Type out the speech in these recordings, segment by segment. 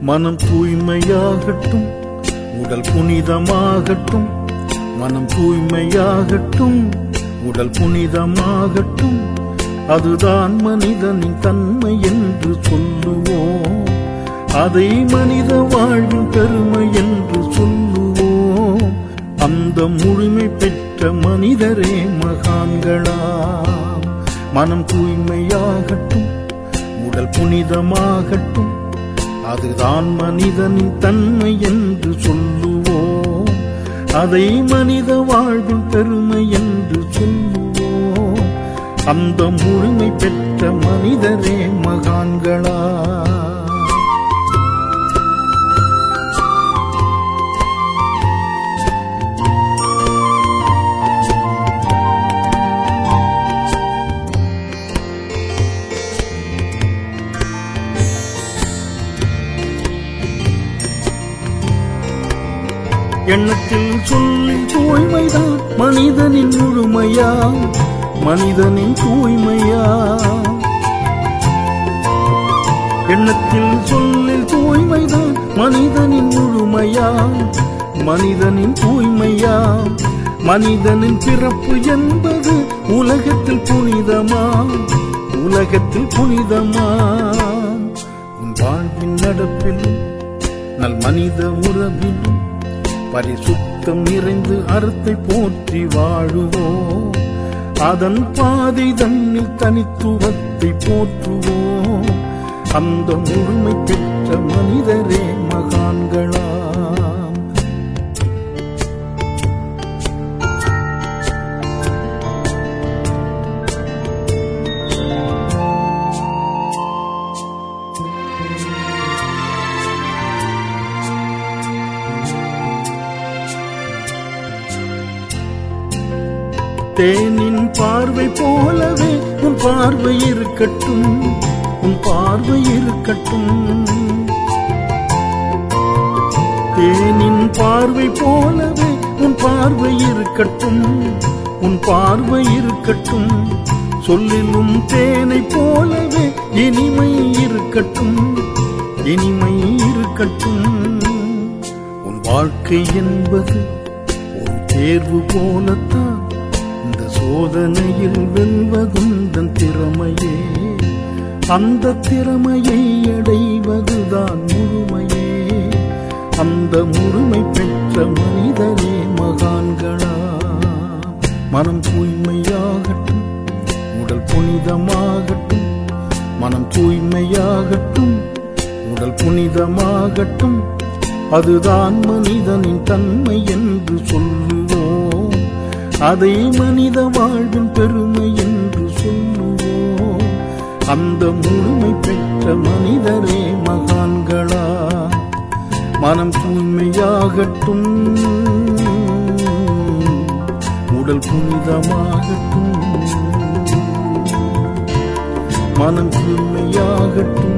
மனம் தூய்மையாகட்டும் உடல் புனிதமாகட்டும் மனம் தூய்மையாகட்டும் உடல் புனிதமாகட்டும் அதுதான் மனிதனின் தன்மை என்று சொல்லுவோம் அதை மனித வாழ்வின் பெருமை என்று சொல்லுவோம் அந்த முழுமை பெற்ற மனிதரே மகான்களாம் மனம் தூய்மையாகட்டும் உடல் புனிதமாகட்டும் அதுதான் மனிதனின் தன்மை என்று சொல்லுவோம் அதை மனித வாழ்வின் பெருமை என்று சொல்லுவோம் அந்த முழுமை பெற்ற மனிதரே மகான்களா எண்ணத்தில் சொல்லில் தூய்மைதான் மனிதனின் முழுமையா மனிதனின் தூய்மையா எண்ணத்தில் சொல்லில் தூய்மைதான் மனிதனின் முழுமையா மனிதனின் தூய்மையா மனிதனின் பிறப்பு என்பது உலகத்தில் புனிதமா உலகத்தில் புனிதமா உன் வாழ்வின் நடப்பிலும் நல் மனித உறவிலும் பரிசுத்தம் நிறைந்து அறத்தை போற்றி வாழுவோம் அதன் பாதை தன்னில் தனித்துவத்தை போற்றுவோம் அந்த முழுமை பெற்ற மனிதரே மகான்களாம் தேனின் பார்வை போலவே உன் பார்வை இருக்கட்டும் உன் பார்வை இருக்கட்டும் தேனின் பார்வை போலவே உன் பார்வை இருக்கட்டும் உன் பார்வை இருக்கட்டும் சொல்லிலும் தேனை போலவே இனிமை இருக்கட்டும் இனிமை இருக்கட்டும் உன் வாழ்க்கை என்பது ஒரு தேர்வு போலத்தான் இந்த சோதனையில் வெல்வதுந்தன் திறமையே அந்த திறமையை அடைவதுதான் முழுமையே அந்த முழுமை பெற்ற மனிதரே மகான்களா மனம் தூய்மையாகட்டும் உடல் புனிதமாகட்டும் மனம் தூய்மையாகட்டும் உடல் புனிதமாகட்டும் அதுதான் மனிதனின் தன்மை என்று சொல்லுவோம் அதை மனித வாழ்வின் பெருமை என்று சொல்லுவோம் அந்த முழுமை பெற்ற மனிதரே மகான்களா மனம் தூய்மையாகட்டும் உடல் புனிதமாகட்டும் மனம் தூய்மையாகட்டும்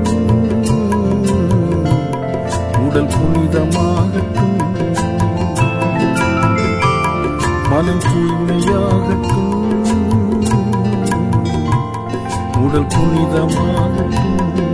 உடல் புனிதமாகட்டும் மனம் தூய்மையாகட்டும் உடல் புனிதமாகட்டும்